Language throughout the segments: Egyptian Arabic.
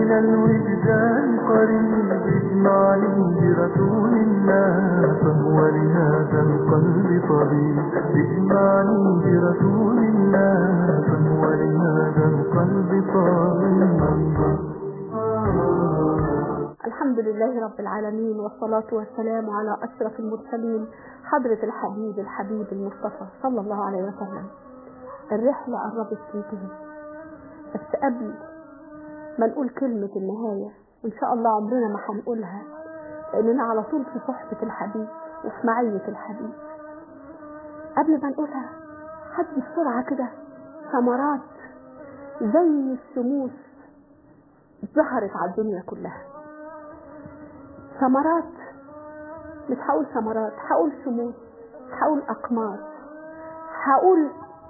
من الوجدان قريب اجمعني برسول الله فهو لهذا القلب طبيب اجمعني برسول الله فهو لهذا القلب طبيب الحمد لله رب العالمين والصلاة والسلام على أشرف المرسلين حضرة الحبيب الحبيب المصطفى صلى الله عليه وسلم الرحلة قربت تنتهي بس قبل ما نقول كلمة النهاية وإن شاء الله عمرنا ما هنقولها لأننا على طول في صحبة الحبيب وفي معية الحبيب قبل ما نقولها حد بسرعة كده ثمرات زي الشموس ظهرت على الدنيا كلها ثمرات مش هقول ثمرات هقول شموس هقول أقمار هقول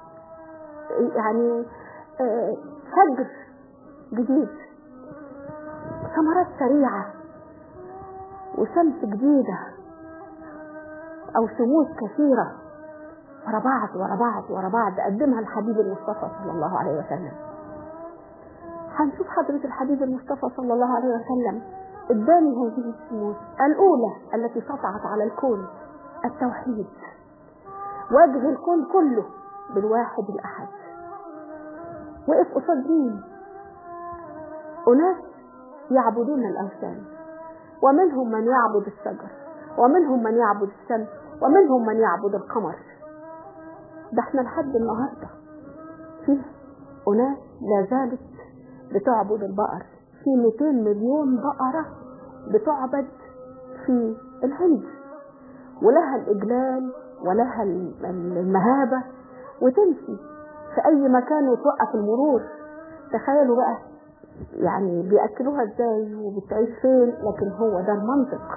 يعني آه، فجر جديد ثمرات سريعة وشمس جديدة أو شموس كثيرة ورا بعض ورا بعض ورا بعض قدمها الحبيب المصطفى صلى الله عليه وسلم هنشوف حضرة الحبيب المصطفى صلى الله عليه وسلم اداني هذه الشموس الأولى التي سطعت على الكون التوحيد وجه الكون كله بالواحد الأحد وقف قصاد مين؟ أناس يعبدون الأوثان ومنهم من يعبد الشجر ومنهم من يعبد الشمس ومنهم من يعبد القمر ده احنا لحد النهارده فيه أناس لا زالت بتعبد البقر في 200 مليون بقرة بتعبد في الهند ولها الإجلال ولها المهابة وتمشي في أي مكان وتوقف المرور تخيلوا بقى يعني بيأكلوها ازاي وبتعيش فين لكن هو ده المنطق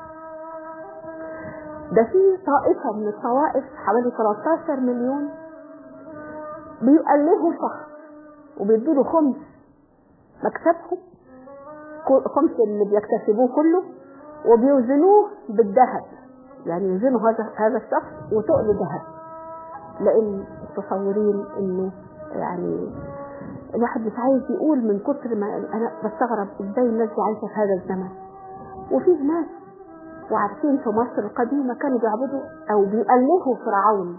ده في طائفة من الطوائف حوالي 13 مليون بيؤلهوا شخص وبيدوا له خمس مكسبهم خمس اللي بيكتسبوه كله وبيوزنوه بالذهب يعني يوزنوا هذا هذا الشخص وتقل ذهب لان متصورين انه يعني الواحد مش عايز يقول من كتر ما انا بستغرب ازاي الناس دي عايشه في هذا الزمن وفي ناس وعارفين في مصر القديمة كانوا بيعبدوا أو بيألهوا فرعون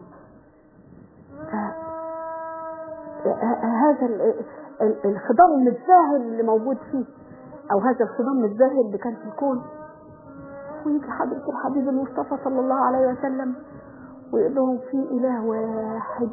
هذا الخضام الزاهر اللي موجود فيه أو هذا الخضام الزاهر اللي كان في الكون ويجي حضرة الحبيب المصطفى صلى الله عليه وسلم ويقول لهم في إله واحد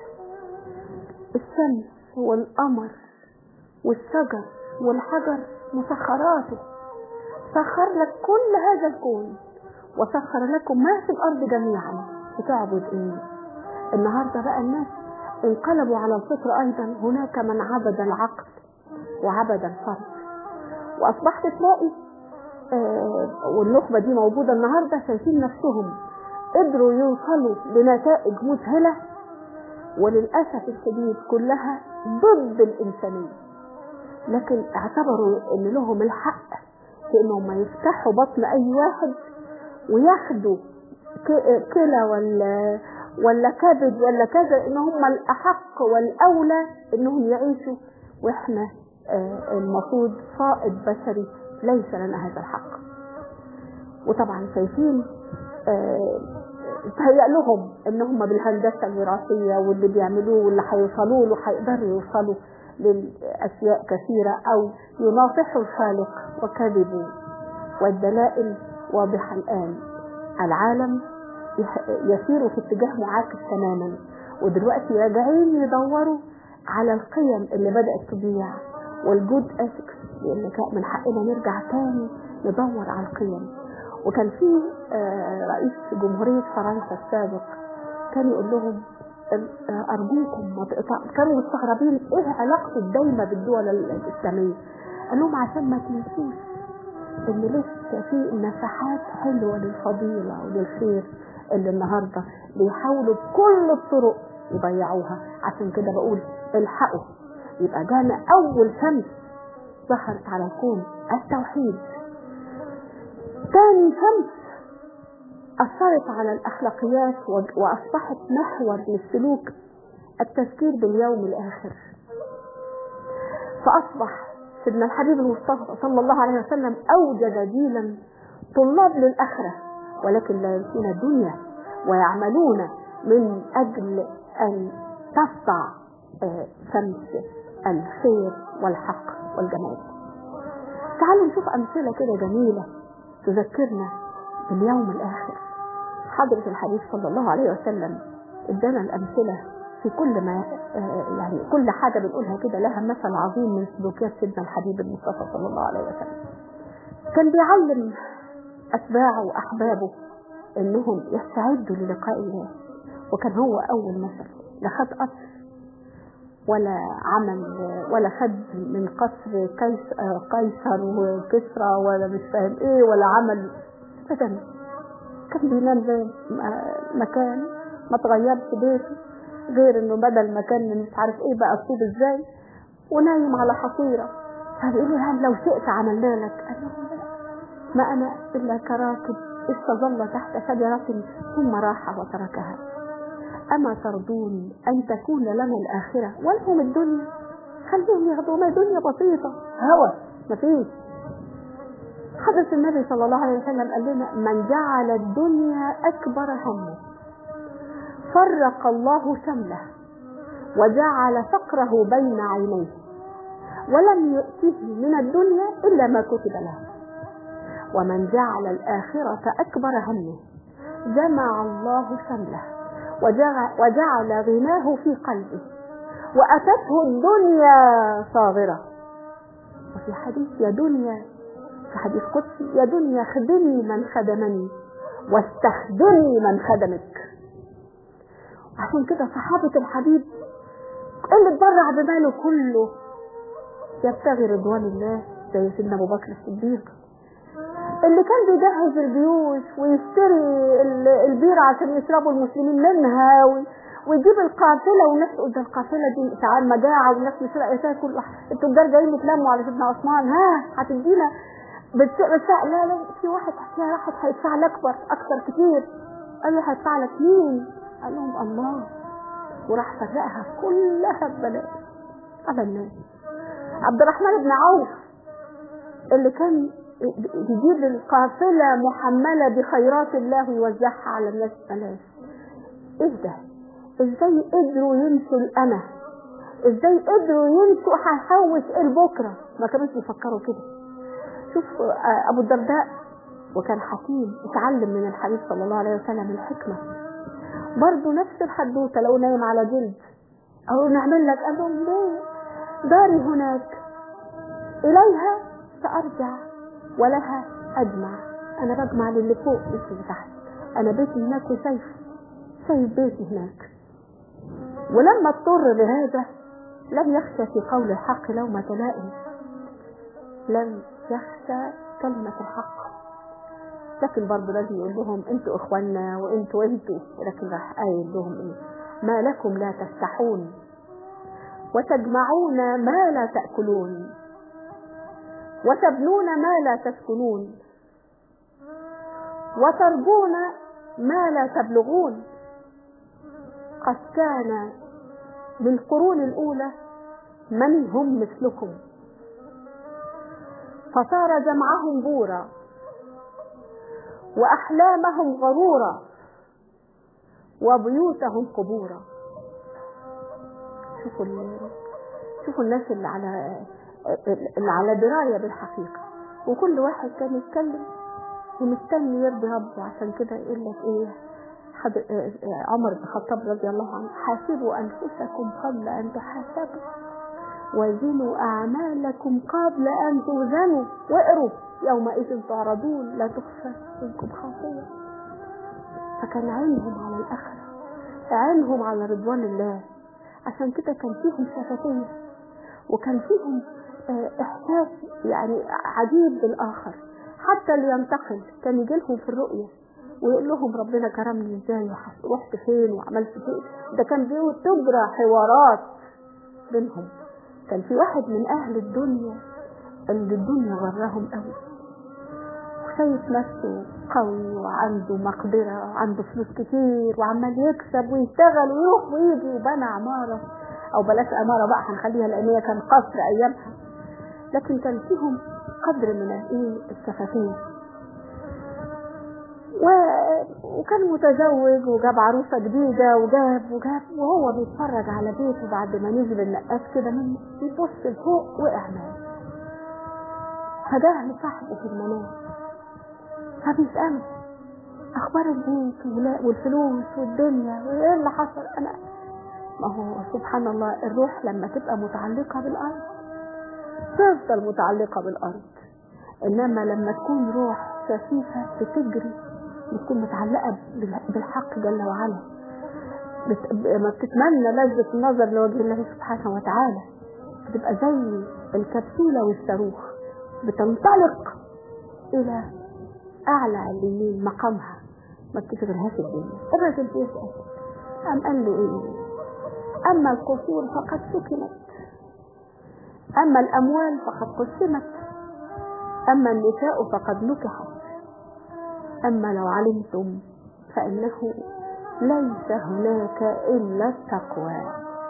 الشمس والقمر والشجر والحجر مسخراته سخر لك كل هذا الكون وسخر لكم ما في الأرض جميعا بتعبد إيه النهاردة بقى الناس انقلبوا على الفطر أيضا هناك من عبد العقل وعبد الفرد وأصبحت تلاقي آه والنخبة دي موجودة النهاردة شايفين نفسهم قدروا يوصلوا لنتائج مذهلة وللأسف الشديد كلها ضد الإنسانية لكن اعتبروا ان لهم الحق في انهم يفتحوا بطن اي واحد وياخدوا كلى ولا ولا كبد ولا كذا ان هم الاحق والاولى انهم يعيشوا واحنا المفروض فائض بشري ليس لنا هذا الحق وطبعا شايفين تهيأ لهم ان هم بالهندسه الوراثيه واللي بيعملوه واللي هيوصلوا له هيقدروا يوصلوا للاشياء كثيره او يناصحوا الخالق وكذبوا والدلائل واضحه الان العالم يسير في اتجاه معاكس تماما ودلوقتي راجعين يدوروا على القيم اللي بدات تضيع والجود اثكس لان من حقنا نرجع تاني ندور على القيم وكان في رئيس جمهوريه فرنسا السابق كان يقول لهم ارجوكم ما تقطع كانوا مستغربين ايه علاقه الدايمه بالدول الاسلاميه قال لهم عشان ما تنسوش ان لسه في نفحات حلوه للفضيله وللخير اللي النهارده بيحاولوا بكل الطرق يضيعوها عشان كده بقول الحقوا يبقى جانا اول شمس ظهرت على الكون التوحيد تاني شمس أثرت على الأخلاقيات وأصبحت محور للسلوك التفكير باليوم الآخر فأصبح سيدنا الحبيب المصطفى صلى الله عليه وسلم أوجد جيلا طلاب للآخرة ولكن لا ينسون الدنيا ويعملون من أجل أن تسطع آه، شمس الخير والحق والجمال تعالوا نشوف أمثلة كده جميلة تذكرنا باليوم الآخر حضرة الحبيب صلى الله عليه وسلم ادانا الأمثلة في كل ما آه، يعني كل حاجة بنقولها كده لها مثل عظيم من سلوكيات سيدنا الحبيب المصطفى صلى الله عليه وسلم كان بيعلم أتباعه وأحبابه إنهم يستعدوا للقاء الله وكان هو أول مثل لا خد قصر ولا عمل ولا خد من قصر قيس آه، قيصر وكسرى ولا مش فاهم ايه ولا عمل ابدا كان بينام زي ما- مكان ما تغيرش بيته غير انه بدل ما كان من مش عارف ايه بقى الطوب ازاي ونايم على حصيره فبيقول له هل لو شئت عملنا لك قال له لا ما انا الا كراكب استظل تحت شجره ثم راح وتركها أما ترضون أن تكون لنا الآخرة ولهم الدنيا خليهم ياخدوا ما دنيا بسيطة هوى مفيش حدث النبي صلى الله عليه وسلم قال لنا من جعل الدنيا أكبر همه فرق الله شمله وجعل فقره بين عينيه ولم يؤته من الدنيا إلا ما كتب له ومن جعل الآخرة أكبر همه جمع الله شمله وجعل, وجعل غناه في قلبه وأتته الدنيا صاغرة وفي حديث يا دنيا في حديث قدسي يا دنيا خدمي من خدمني واستخدمي من خدمك عشان كده صحابة الحبيب اللي اتبرع بماله كله يبتغي رضوان الله زي سيدنا ابو بكر الصديق اللي كان بيجهز الجيوش ويشتري ال- البيرة عشان يشربوا المسلمين منها و- ويجيب القافلة والناس تقول ده القافلة دي تعال مجاعة والناس مش لاقية تاكل التجار جايين يتلموا على سيدنا عثمان ها هتدينا بتس... بتس... لا لا في واحد في واحد هيدفع لك اكبر اكتر كتير قال له هيدفع لك مين؟ قال لهم الله وراح فرقها كلها ببلاش على الناس عبد الرحمن بن عوف اللي كان يجيب القافلة محملة بخيرات الله ويوزعها على الناس ببلاش ايه ده ازاي قدروا ينسوا الانا ازاي قدروا ينسوا هحوش ايه لبكره ما كانوش بيفكروا كده شوف آه، ابو الدرداء وكان حكيم اتعلم من الحبيب صلى الله عليه وسلم الحكمه برضه نفس الحدوته لو نايم على جلد او نعمل لك قال لهم ليه داري هناك اليها سارجع ولها اجمع انا بجمع للي فوق مش اللي تحت انا بيتي هناك وسيف سيف بيتي هناك ولما اضطر لهذا لم يخشى في قول الحق لومة لائم لم يخشى كلمة الحق لكن برضه لازم يقول لهم انتوا اخواننا وانتوا انتوا لكن راح قايل لهم ايه ما لكم لا تستحون وتجمعون ما لا تأكلون وتبنون ما لا تسكنون وترجون ما لا تبلغون قد كان للقرون الأولى من هم مثلكم فصار جمعهم بورا وأحلامهم غرورا وبيوتهم قبورا شوفوا ال- شوفوا الناس اللي على اللي على دراية بالحقيقة وكل واحد كان يتكلم ومستني يرضي ربه عشان كده يقول لك ايه حضر آه، آه، عمر بن الخطاب رضي الله عنه حاسبوا انفسكم قبل ان تحاسبوا وزنوا اعمالكم قبل ان توزنوا واقروا يومئذ تعرضون لا تخفى منكم خافيه فكان عينهم على الاخره عينهم على رضوان الله عشان كده كان فيهم شفافيه وكان فيهم آه، احساس يعني عجيب بالاخر حتى اللي ينتقل كان يجي لهم في الرؤيه ويقول لهم ربنا كرمني ازاي وحس- ورحت فين وعملت فين ده كان بيقول تجرى حوارات بينهم كان في واحد من اهل الدنيا اللي الدنيا غرهم قوي وشايف نفسه قوي وعنده مقدرة وعنده فلوس كتير وعمال يكسب ويشتغل ويروح ويجي وبنى عمارة أو بلاش عمارة بقى هنخليها لأن هي كان قصر أيامها لكن كان فيهم قدر من الايه الشفافيه و... وكان متزوج وجاب عروسة جديدة وجاب وجاب وهو بيتفرج على بيته بعد ما نزل النقاش كده منه يبص لفوق وقع مات فجاه لصاحبه في المنام فبيسأله أخبار البيت ولا- والفلوس والدنيا وإيه اللي حصل أنا ما هو سبحان الله الروح لما تبقى متعلقة بالأرض تفضل متعلقة بالأرض إنما لما تكون روح شفيفة بتجري بتكون متعلقة بال- بالحق جل وعلا بت... ما بتتمنى لذة النظر لوجه الله سبحانه وتعالى بتبقى زي الكبسولة والصاروخ بتنطلق إلى أعلى عليين مقامها ما بتشغلهاش الدنيا الراجل بيسأل قام قال له إيه أما القصور فقد سكنت أما الأموال فقد قسمت أما النساء فقد نكحت أما لو علمتم فإنه ليس هناك إلا التقوى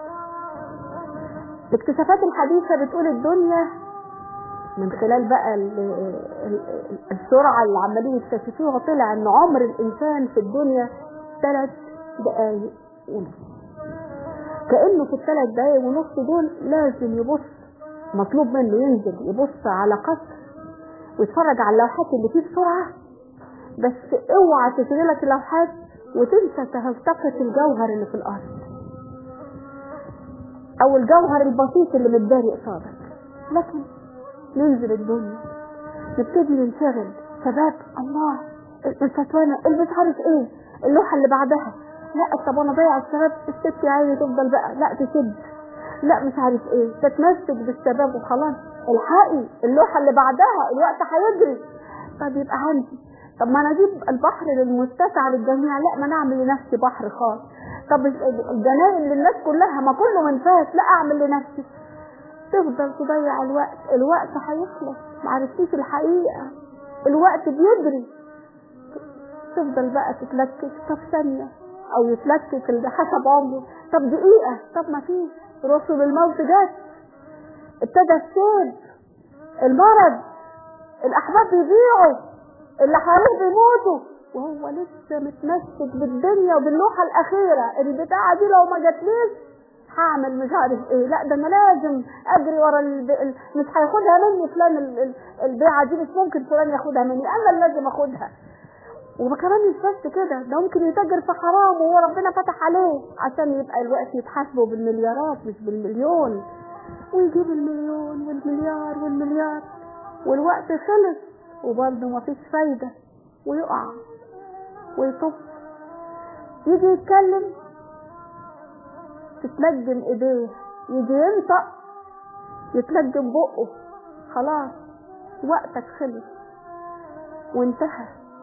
الاكتشافات الحديثة بتقول الدنيا من خلال بقى ال- ال- السرعة اللي عمالين يكتشفوها طلع ان عمر الانسان في الدنيا ثلاث دقايق ونص كأنه في الثلاث دقايق ونص دول لازم يبص مطلوب منه ينزل يبص على قصر ويتفرج على اللوحات اللي فيه بسرعة بس اوعى تشغلك اللوحات وتنسى تلتقط الجوهر اللي في الارض او الجوهر البسيط اللي متداري قصادك لكن ننزل الدنيا نبتدي ننشغل شباب الله الفتوانة اللي مش عارف ايه اللوحة اللي بعدها لا طب انا ضيع الشباب الست يا عيني تفضل بقى لا تشد لا مش عارف ايه تتمسك بالشباب وخلاص الحقي اللوحة اللي بعدها الوقت هيجري طب يبقى عندي طب ما انا اجيب البحر للمتسع للجميع لا ما انا اعمل لنفسي بحر خاص طب الجناين للناس كلها ما كله منفاس لا اعمل لنفسي تفضل تضيع الوقت الوقت هيخلص معرفتيش الحقيقة الوقت بيجري تفضل بقى تتلكك طب ثانية او يتلكك اللي حسب عمره طب دقيقة طب ما فيش رسل الموت جت ابتدى السيب المرض الاحباب بيضيعوا اللي حواليه بيموتوا وهو لسه متمسك بالدنيا وباللوحة الأخيرة البتاعة دي لو ما جاتليش هعمل مش عارف ايه لا ده انا لازم اجري ورا الب... ال... مش هياخدها مني فلان ال... ال... البيعة دي مش ممكن فلان ياخدها مني انا اللي لازم اخدها وكمان مش بس كده ده ممكن يتاجر في حرام وهو ربنا فتح عليه عشان يبقى الوقت يتحاسبوا بالمليارات مش بالمليون ويجيب المليون والمليار والمليار والوقت خلص وبرضه مفيش فايدة ويقع ويطب يجي يتكلم تتلجم ايديه يجي ينطق يتلجم بقه خلاص وقتك خلص وانتهى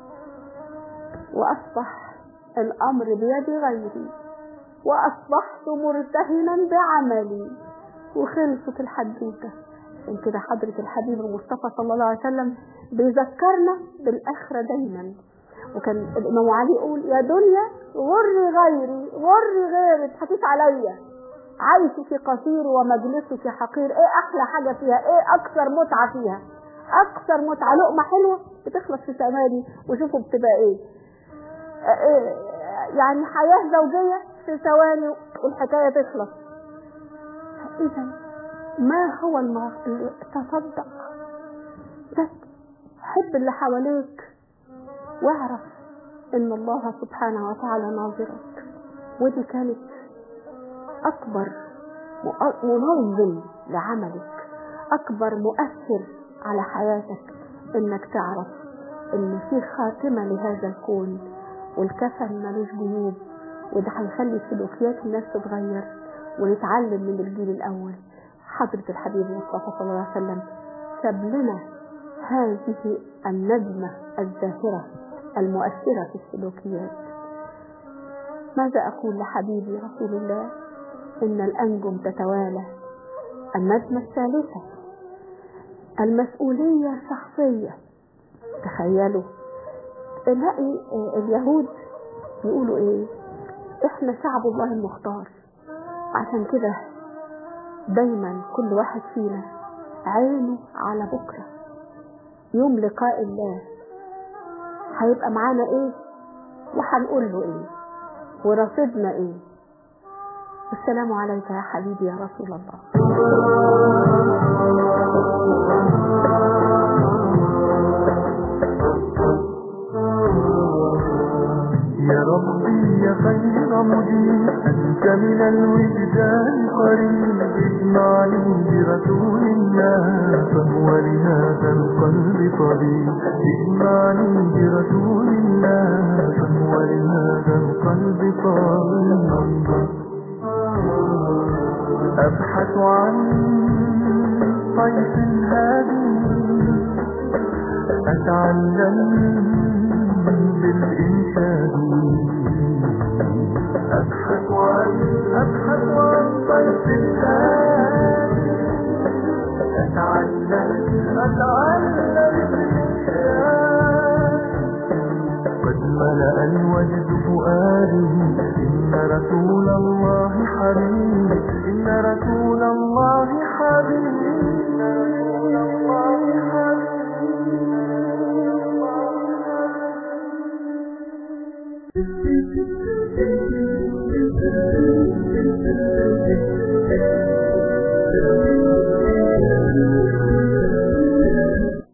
واصبح الامر بيد غيري واصبحت مرتهنا بعملي وخلصت الحدوته عشان كده حضرة الحبيب المصطفى صلى الله عليه وسلم بيذكرنا بالآخرة دايما وكان الإمام علي يقول يا دنيا غري غيري غري غيري تحكيش عليا عيشك قصير ومجلسك حقير ايه احلى حاجة فيها ايه اكثر متعة فيها اكثر متعة لقمة حلوة بتخلص في ثواني وشوفوا بتبقى ايه إيه يعني حياة زوجية في ثواني والحكاية تخلص اذا ما هو المرض تصدق بس حب اللي حواليك واعرف ان الله سبحانه وتعالى ناظرك ودي كانت اكبر منظم لعملك اكبر مؤثر على حياتك انك تعرف ان في خاتمة لهذا الكون والكفن ملوش جيوب وده هيخلي سلوكيات الناس تتغير ونتعلم من الجيل الاول حضرة الحبيب المصطفى صلى الله عليه وسلم ساب لنا هذه النجمة الزاهرة المؤثرة في السلوكيات ماذا أقول لحبيبي رسول الله إن الأنجم تتوالى النجمة الثالثة المسؤولية الشخصية تخيلوا نلاقي اليهود يقولوا ايه احنا شعب الله المختار عشان كده دايما كل واحد فينا عينه على بكرة يوم لقاء الله هيبقى معانا ايه وهنقول له ايه ورصيدنا ايه السلام عليك يا حبيبي يا رسول الله يا ربي يا خير مجيب أنت من الوجدان قريب اجمعني برسول الله فهو لهذا القلب طبيب اجمعني برسول الله فهو لهذا القلب طبيب أبحث عن طيف هادي أتعلم بالإنشاد أبحث عن أبحث عن طيف هادي أتعلم أتعلم بالإنشاد قد ملأ الوجد فؤادي إن رسول الله حبيب إن رسول الله حبيب إن رسول الله حبيب